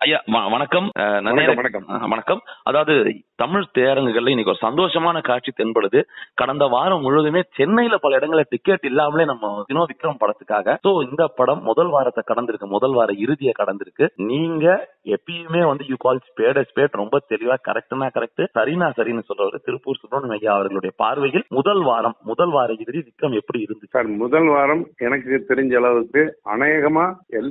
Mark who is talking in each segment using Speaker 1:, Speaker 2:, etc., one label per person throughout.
Speaker 1: ஐயா வ- வணக்கம் அஹ், நான்
Speaker 2: வணக்கம்,
Speaker 1: நேர-
Speaker 2: வணக்கம்.
Speaker 1: அஹ், வணக்கம் அதாவது தமிழ் திரையரங்குகள்ல இன்னைக்கு ஒரு சந்தோஷமான காட்சி தென்படுது கடந்த வாரம் முழுவதுமே சென்னையில பல இடங்கள்ல டிக்கெட் இல்லாமலே நம்ம சினோ விக்ரம் படத்துக்காக சோ இந்த படம் முதல் வாரத்தை கடந்திருக்கு முதல் வார இறுதியை கடந்திருக்கு நீங்க எப்பயுமே வந்து யூ கால் ஸ்பேட் ஸ்பேட் ரொம்ப தெளிவா கரெக்ட்னா கரெக்ட் சரினா சரின்னு சொல்றவர் திருப்பூர் சுப்பிரமணியம் ஐயா அவர்களுடைய பார்வையில் முதல் வாரம் முதல் வார இறுதி விக்ரம் எப்படி இருந்துச்சு
Speaker 2: சார் முதல் வாரம் எனக்கு தெரிஞ்ச அளவுக்கு அநேகமா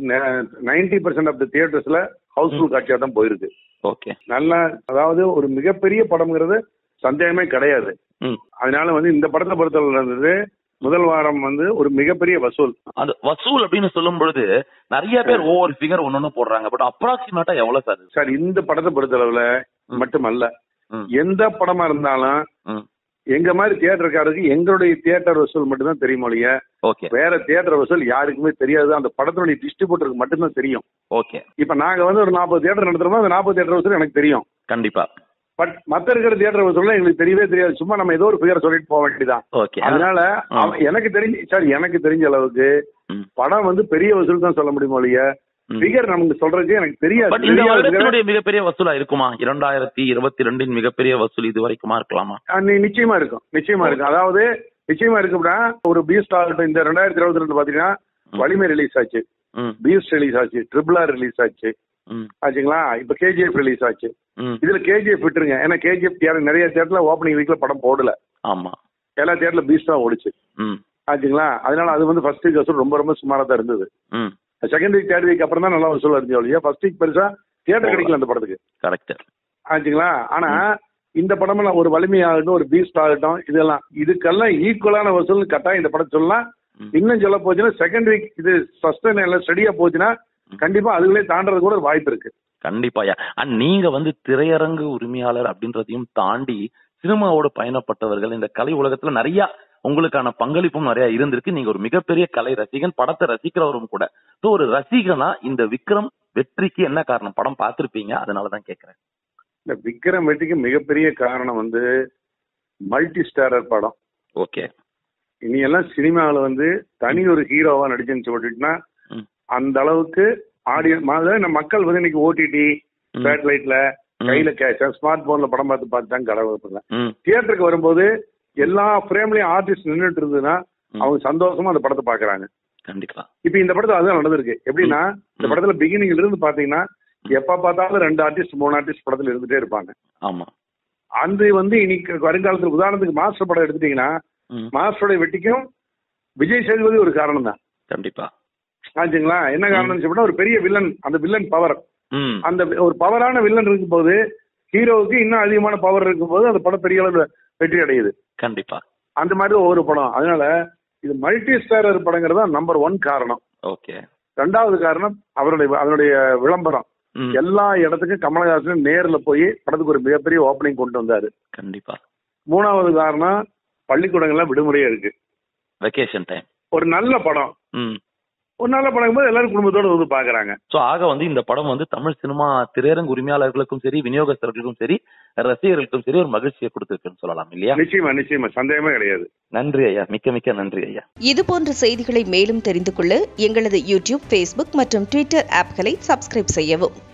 Speaker 2: நைன்டி பர்சன்ட் ஆஃப் த தியேட்டர்ஸ்ல ஹவுஸ்ஃபுல் காட்சியா தான் போயிருக்கு
Speaker 1: ஓகே
Speaker 2: நல்ல அதாவது ஒரு மிகப்பெரிய படம்ங்கிறது சந்தேகமே கிடையாது
Speaker 1: ம்
Speaker 2: அதனால வந்து இந்த படத்தை பொறுத்தவரை இருந்தது முதல் வாரம் வந்து ஒரு மிகப்பெரிய வசூல்
Speaker 1: அது வசூல் அப்படின்னு சொல்லும் பொழுது நிறைய பேர் ஒவ்வொரு ஃபிகர் ஒன்னொன்னு போடுறாங்க பட் அப்ராக்சிமேட்டா எவ்வளவு சார்
Speaker 2: சார் இந்த படத்தை பொறுத்தளவுல
Speaker 1: ம்.
Speaker 2: மட்டுமல்ல
Speaker 1: ம்.
Speaker 2: எந்த படமா இருந்தாலும்
Speaker 1: ம்
Speaker 2: எங்க மாதிரி தியேட்டருக்காரருக்கு எங்களுடைய தியேட்டர் வசூல் மட்டும்தான் தெரியும் ஒழிய
Speaker 1: ஓகே
Speaker 2: வேற தியேட்டர் வசூல் யாருக்குமே தெரியாது அந்த படத்தினுடைய டிஸ்ட்ரிபியூட்டருக்கு மட்டும்தான் தெரியும்
Speaker 1: ஓகே
Speaker 2: இப்ப நாங்க வந்து ஒரு நாற்பது தியேட்டர் நடத்துறோமோ அந்த நாற்பது தியேட்டர் வசூல் எனக்கு தெரியும்
Speaker 1: கண்டிப்பா
Speaker 2: பட் மத்த இருக்கிற தியேட்டர் வசூல் எங்களுக்கு தெரியவே தெரியாது சும்மா நம்ம ஏதோ ஒரு ஃபிகர் சொல்லிட்டு போக வேண்டியதான்
Speaker 1: ஓகே
Speaker 2: அதனால
Speaker 1: ஆ.
Speaker 2: அவ- எனக்கு தெரிஞ்சு சார் எனக்கு தெரிஞ்ச அளவுக்கு
Speaker 1: ம்.
Speaker 2: படம் வந்து பெரிய வசூல் தான் சொல்ல முடியுமோ ஒழிய
Speaker 1: ம்.
Speaker 2: ஃபிகர் நமக்கு சொல்றதுக்கு எனக்கு தெரியாது
Speaker 1: பட் இந்த
Speaker 2: தெரியாத figure-
Speaker 1: வருடத்தினுடைய மிகப்பெரிய வசூலா இருக்குமா இரண்டாயிரத்தி இருபத்தி ரெண்டின் மிகப்பெரிய வசூல் இது வரைக்குமா இருக்கலாமா
Speaker 2: ஆ, நி- நிச்சயமா இருக்கும் நிச்சயமா இருக்கும் அதாவது நிச்சயமா இருக்கும்னா ஒரு பீஸ்ட் ஆகட்டும் இந்த ரெண்டாயிரத்தி இருபத்தி ரெண்டு பாத்தீங்கன்னா
Speaker 1: ம்.
Speaker 2: வலிமை ரிலீஸ் ஆச்சு
Speaker 1: ம்
Speaker 2: பீஸ்ட் ரிலீஸ் ஆச்சு ட்ரிபிள் ஆர் ரிலீஸ் ஆச்சு
Speaker 1: ம்
Speaker 2: ஆச்சுங்களா இப்ப கேஜிஎஃப் ரிலீஸ் ஆச்சு
Speaker 1: ம்
Speaker 2: இதுல கேஜிஎஃப் விட்டுருங்க ஏன்னா கேஜிஎஃப் நிறைய தியேட்டர்ல ஓப்பனிங் வீக்ல படம் போடல
Speaker 1: ஆமா
Speaker 2: எல்லா தியேட்டர்ல பீஸ்ட் தான் ஓடிச்சு
Speaker 1: ம்
Speaker 2: ஆச்சுங்களா அதனால அது வந்து ஃபர்ஸ்ட் வீக் வசூல் ரொம்ப ரொம்ப சுமாரா தான் இருந்தது
Speaker 1: ம்
Speaker 2: செகண்ட் வீக் தேர்ட் வீக் அப்புறம் தான் நல்லா வசூல் இருந்துச்சு ஒழிய ஃபர்ஸ்ட் வீக் பெருசா தியேட்டர் கிடைக்கல அந்த படத்துக்கு
Speaker 1: கரெக்ட்
Speaker 2: ஆச்சுங்களா ஆனா இந்த படமெல்லாம் ஒரு வலிமையாகட்டும் ஒரு பீஸ்ட் ஆகட்டும் இதெல்லாம் இதுக்கெல்லாம் ஈக்குவலான வசூல் கட்டாயம் இந்த படம் சொல்லலாம்
Speaker 1: ம்.
Speaker 2: இன்னும் சொல்ல போச்சுன்னா செகண்ட் வீக் இது சஸ்டைன் எல்லாம் ஸ்டடியா போச்சுன்னா கண்டிப்பா அதுகளே தாண்டறது கூட ஒரு வாய்ப்பு இருக்கு
Speaker 1: கண்டிப்பாயா அண்ட் நீங்க வந்து திரையரங்கு உரிமையாளர் அப்படின்றதையும் தாண்டி சினிமாவோட பயணப்பட்டவர்கள் இந்த கலை உலகத்துல நிறைய உங்களுக்கான பங்களிப்பும் நிறைய இருந்திருக்கு நீங்க ஒரு மிகப்பெரிய கலை ரசிகன் படத்தை ரசிக்கிறவரும் கூட சோ ஒரு ரசிகனா இந்த விக்ரம் வெற்றிக்கு என்ன காரணம் படம் பார்த்திருப்பீங்க அதனாலதான் கேக்குறேன்
Speaker 2: இந்த விக்ரம் வெற்றிக்கு மிகப்பெரிய காரணம் வந்து மல்டி ஸ்டாரர் படம்
Speaker 1: ஓகே
Speaker 2: இனி எல்லாம் சினிமாவில் வந்து தனி ஒரு ஹீரோவா நடிச்சுன்னு சொல்லிட்டுனா
Speaker 1: ம்.
Speaker 2: அந்த அளவுக்கு ஆடியன்ஸ் நம்ம மக்கள் வந்து இன்னைக்கு ஓடிடி
Speaker 1: ம்.
Speaker 2: சேட்டலைட்ல
Speaker 1: ம்.
Speaker 2: கையில கேஷ் ஸ்மார்ட் போன்ல படம் பார்த்து பார்த்து தான் கடவுள்
Speaker 1: ம்
Speaker 2: தியேட்டருக்கு வரும்போது எல்லா ஃப்ரேம்லயும் ஆர்டிஸ்ட் நின்றுட்டு இருந்ததுன்னா
Speaker 1: ம்.
Speaker 2: அவங்க சந்தோஷமா அந்த படத்தை பாக்குறாங்க
Speaker 1: கண்டிப்பா
Speaker 2: இப்ப இந்த படத்துல அதுதான் நடந்திருக்கு எப்படின்னா இந்த
Speaker 1: ம்.
Speaker 2: படத்துல பிகினிங்ல இருந்து பாத்தீங்கன்னா எப்ப பார்த்தாலும் ரெண்டு ஆர்டிஸ்ட் மூணு ஆர்டிஸ்ட் படத்துல இருந்துட்டே இருப்பாங்க
Speaker 1: ஆமா
Speaker 2: அது வந்து இன்னைக்கு வருங்காலத்துல உதாரணத்துக்கு மாஸ்டர் படம் எடுத்துட்டீங்கன்னா
Speaker 1: ம்
Speaker 2: மாஸ்டருடைய வெட்டிக்கும் விஜய் சேதுபதி ஒரு காரணம் தான்
Speaker 1: கண்டிப்பா
Speaker 2: ஆச்சுங்களா என்ன காரணம் சொல்லிட்டா ஒரு பெரிய வில்லன் அந்த வில்லன் பவர்
Speaker 1: ம்
Speaker 2: அந்த ஒரு பவரான வில்லன் இருக்கும்போது ஹீரோவுக்கு இன்னும் அதிகமான பவர் இருக்கும்போது அந்த படம் பெரிய அளவில் வெற்றி அடையுது
Speaker 1: கண்டிப்பா
Speaker 2: அந்த மாதிரி ஒவ்வொரு படம் அதனால இது மல்டி ஸ்டாரர் படங்கிறது தான் நம்பர் ஒன் காரணம்
Speaker 1: ஓகே
Speaker 2: ரெண்டாவது காரணம் அவருடைய அதனுடைய விளம்பரம்
Speaker 1: ம்
Speaker 2: எல்லா இடத்துக்கும் கமலஹாசன் நேர்ல போய் படத்துக்கு ஒரு மிகப்பெரிய ஓப்பனிங் கொண்டு வந்தாரு
Speaker 1: கண்டிப்பா
Speaker 2: மூணாவது காரணம் பள்ளிக்கூடங்கள்லாம் விடுமுறையா இருக்கு
Speaker 1: வெக்கேஷன் டைம்
Speaker 2: ஒரு நல்ல படம்
Speaker 1: ம்
Speaker 2: ஒரு நல்ல படம் போது எல்லாரும் குடும்பத்தோட வந்து பாக்குறாங்க
Speaker 1: சோ ஆக வந்து இந்த படம் வந்து தமிழ் சினிமா திரையரங்கு உரிமையாளர்களுக்கும் சரி விநியோகஸ்தர்களுக்கும் சரி ரசிகர்களுக்கும் சரி ஒரு மகிழ்ச்சியை கொடுத்திருக்குன்னு சொல்லலாம் இல்லையா
Speaker 2: நிச்சயமா நிச்சயமா சந்தேகமே கிடையாது
Speaker 1: நன்றி ஐயா மிக்க மிக்க நன்றி ஐயா
Speaker 3: இது போன்ற செய்திகளை மேலும் தெரிந்து கொள்ள எங்களது யூடியூப் ஃபேஸ்புக் மற்றும் ட்விட்டர் ஆப்களை சப்ஸ்கிரைப் செய்யவும்